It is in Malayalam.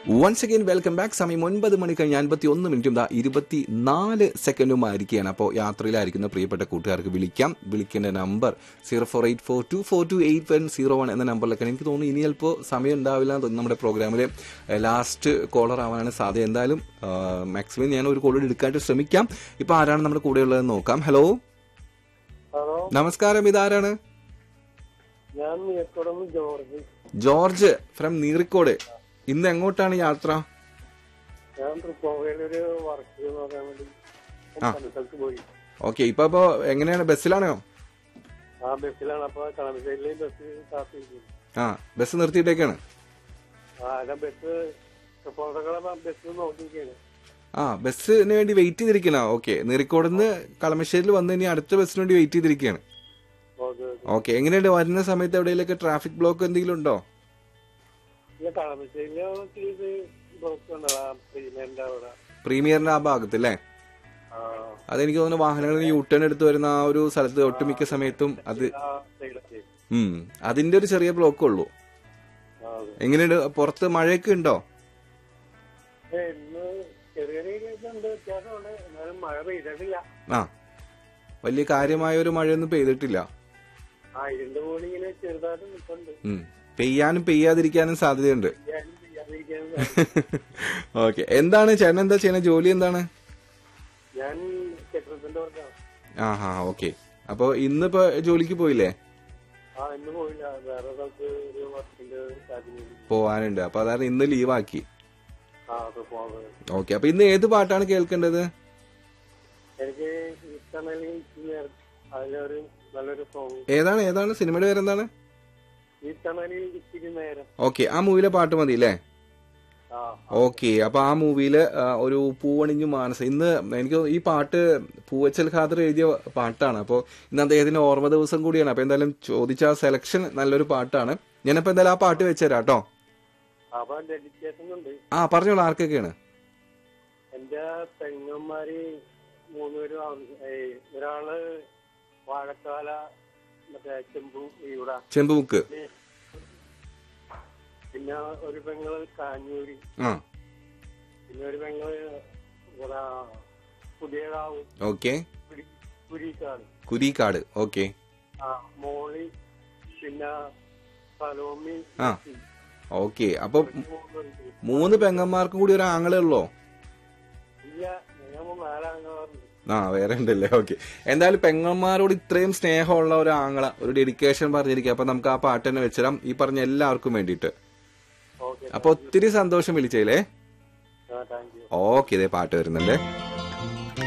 വൺസ് അഗൈൻ വെൽക്കം ബാക്ക് സമയം ഒൻപത് മണി കഴിഞ്ഞ് അൻപത്തി ഒന്ന് മിനിറ്റും ദാ ഇരുപത്തി നാല് സെക്കൻഡും ആയിരിക്കുകയാണ് അപ്പോൾ യാത്രയിലായിരിക്കുന്ന പ്രിയപ്പെട്ട കൂട്ടുകാർക്ക് വിളിക്കാം വിളിക്കേണ്ട number zero four eight four two four two eight one zero one എന്ന നമ്പറിലൊക്കെ എനിക്ക് തോന്നുന്നു ഇനി ചിലപ്പോൾ സമയം ഉണ്ടാവില്ല എന്ന് തോന്നുന്നു നമ്മുടെ പ്രോഗ്രാമിലെ ലാസ്റ്റ് കോളർ ആവാനാണ് സാധ്യത എന്തായാലും മാക്സിമം ഞാൻ ഒരു കോൾ എടുക്കാനായിട്ട് ശ്രമിക്കാം ഇപ്പോൾ ആരാണ് നമ്മുടെ കൂടെയുള്ളതെന്ന് നോക്കാം ഹലോ ഹലോ നമസ്കാരം ഇതാരാണ് ഞാൻ മീയക്കോടന്ന് ജോർജ് ജോർജ് ഫ്രം നീറിക്കോട് ഇന്ന് എങ്ങോട്ടാണ് യാത്ര ഞാൻ തൃക്കോവയിൽ ഒരു വർക്ക് നോക്കാൻ വേണ്ടി ആ. സ്ഥലത്ത് പോയി ഓക്കെ ഇപ്പൊ ഇപ്പോ എങ്ങനെയാണ് ബസ്സിലാണോ ആ ബസ്സിലാണ് അപ്പൊ കളമശ്ശേരിയിലെ ബസ് കാത്തിരിക്കുന്നു ആ ബസ് നിർത്തിയിട്ടേക്കാണ് ആ ഞാൻ ബസ് തൃക്കോവകളെ ബസ് നോക്കിയിരിക്കുകയാണ് ആ ബസ്സിന് വേണ്ടി വെയിറ്റ് ചെയ്തിരിക്കണ ഓക്കെ നീറിക്കോടുന്ന് കളമശ്ശേരിയിൽ വന്ന് ഇനി അടുത്ത ബസ്സിന് വേണ്ടി വെയിറ്റ് ചെയ്തിരിക്കുകയാണ് ഓക്കെ ഓക്കെ ഓക്കെ എങ്ങനെയുണ്ട് വരുന്ന സമയത്ത് എവിടെയെങ്കിലൊക്കെ ട്രാഫിക് ബ്ലോക്ക് എന്തെങ്കിലും ഉണ്ടോ ഇല്ല കളമശ്ശേരിയിലെ ഇത് ബ്ലോക്ക് ഉണ്ടല്ലോ പ്രീമിയറിന്റെ അവിടെ പ്രീമിയറിന്റെ ആ ഭാഗത്ത് അല്ലേ ആ അതെനിക്ക് തോന്നുന്നു വാഹനങ്ങൾ യൂ ടേൺ എടുത്ത് വരുന്ന ആ ഒരു സ്ഥലത്ത് ഒട്ടുമിക്ക സമയത്തും അത് ആ സൈഡിലൊക്കെ ഉം അതിന്റെ ഒരു ചെറിയ ബ്ലോക്ക് ഉള്ളൂ ആ അതെ എങ്ങനെയുണ്ട് പുറത്ത് മഴയൊക്കെ ഉണ്ടോ ഏ, ഇന്ന് ചെറിയ ചെറിയ ഇതുണ്ട് വ്യത്യാസമുണ്ട് എന്നാലും മഴ പെയ്തിട്ടില്ല ആ വലിയ കാര്യമായ ഒരു മഴയൊന്നും പെയ്തിട്ടില്ല ആ ഇതിന്റെ കൂടി ഇങ്ങനെ ചെറുതായിട്ട് നിൽക്കുന്നുണ്ട് ഉം പെയ്യാനും പെയ്യാതിരിക്കാനും സാധ്യതയുണ്ട് ചെയ്യാനും ചെയ്യാതിരിക്കാനും ഓക്കെ എന്താണ് ചേട്ടൻ എന്താ ചെയ്യണ ജോലി എന്താണ് ഞാൻ കെട്ടിടത്തിന്റെ വർക്കാണ് ആ ഹാ ഓക്കെ അപ്പൊ ഇന്നിപ്പോ ജോലിക്ക് പോയില്ലേ ആ ഇന്ന് പോയില്ല വേറെ സ്ഥലത്ത് ഒരു വർക്കിന്റെ കാര്യങ്ങൾ പോവാനുണ്ട് അപ്പൊ അതാണ് ഇന്ന് ലീവാക്കി ആ അത് പോകുന്നത് ഓക്കെ അപ്പൊ ഇന്ന് ഏത് പാട്ടാണ് കേൾക്കേണ്ടത് എനിക്ക് ഇഷ്ടമല്ലെങ്കിൽ അതിലൊരു നല്ലൊരു സോങ് ഏതാണ് ഏതാണ് സിനിമയുടെ പേരെന്താണ് ഇഷ്ടമല്ലെങ്കിൽ ഇച്ചിരി നേരം ഓക്കെ ആ മൂവിയിലെ പാട്ട് മതി അല്ലേ ആ ഓക്കെ അപ്പൊ ആ മൂവിയില് ആ, ഒരു പൂവണിഞ്ഞു മാനസ ഇന്ന് എനിക്ക് തോന്നുന്നു ഈ പാട്ട് പൂവച്ചൽ ഖാദർ എഴുതിയ പാട്ടാണ് അപ്പോൾ ഇന്ന് അദ്ദേഹത്തിന്റെ ഓർമ്മ ദിവസം കൂടിയാണ് അപ്പൊ എന്തായാലും ചോദിച്ച ആ സെലക്ഷൻ നല്ലൊരു പാട്ടാണ് ഞാനപ്പോ എന്തായാലും ആ പാട്ട് വെച്ചുതരാം കേട്ടോ അപ്പൊ ഡെഡിക്കേഷൻ ഉണ്ട് ആ പറഞ്ഞോളൂ ആർക്കൊക്കെയാണ് എന്റെ പെങ്ങന്മാര് മൂന്നുപേരും അവ- ഏയ് ഒരാള് വാഴക്കാല മറ്റേ ചെമ്പു ഇവിടെ ചെമ്പുമുക്ക് പിന്നെ ഒരു പെങ്ങള് കാഞ്ഞൂര് ആ പിന്നെ ഒരു പെങ്ങള് ഇവിടെ പുതിയകാവ് ഓക്കെ കുരി- കുരിക്കാട് കുരിക്കാട് ഓക്കെ ആ മോളി പിന്നെ സലോമി ആ. ഓക്കെ അപ്പൊ മൂന്നുപേരുണ്ട്. മൂന്ന് പെങ്ങന്മാർക്കും കൂടി ഒരു ആങ്ങളേ ഉള്ളോ ഇല്ല ഞങ്ങൾ നാലാങ്ങളുണ്ട് ആ വേറെ ഉണ്ടല്ലേ ഓക്കെ എന്തായാലും പെങ്ങന്മാരോട് ഇത്രയും സ്നേഹമുള്ള ഒരു ആങ്ങള ഒരു ഡെഡിക്കേഷൻ പറഞ്ഞിരിക്കുക അപ്പൊ നമുക്ക് ആ പാട്ട് തന്നെ വെച്ചിടാം ഈ പറഞ്ഞ എല്ലാവർക്കും വേണ്ടിയിട്ട് ഓക്കെ അപ്പൊ ഒത്തിരി സന്തോഷം വിളിച്ചേലേ ആ താങ്ക് യു ഓക്കെ ഇതേ പാട്ട് വരുന്നുണ്ടേ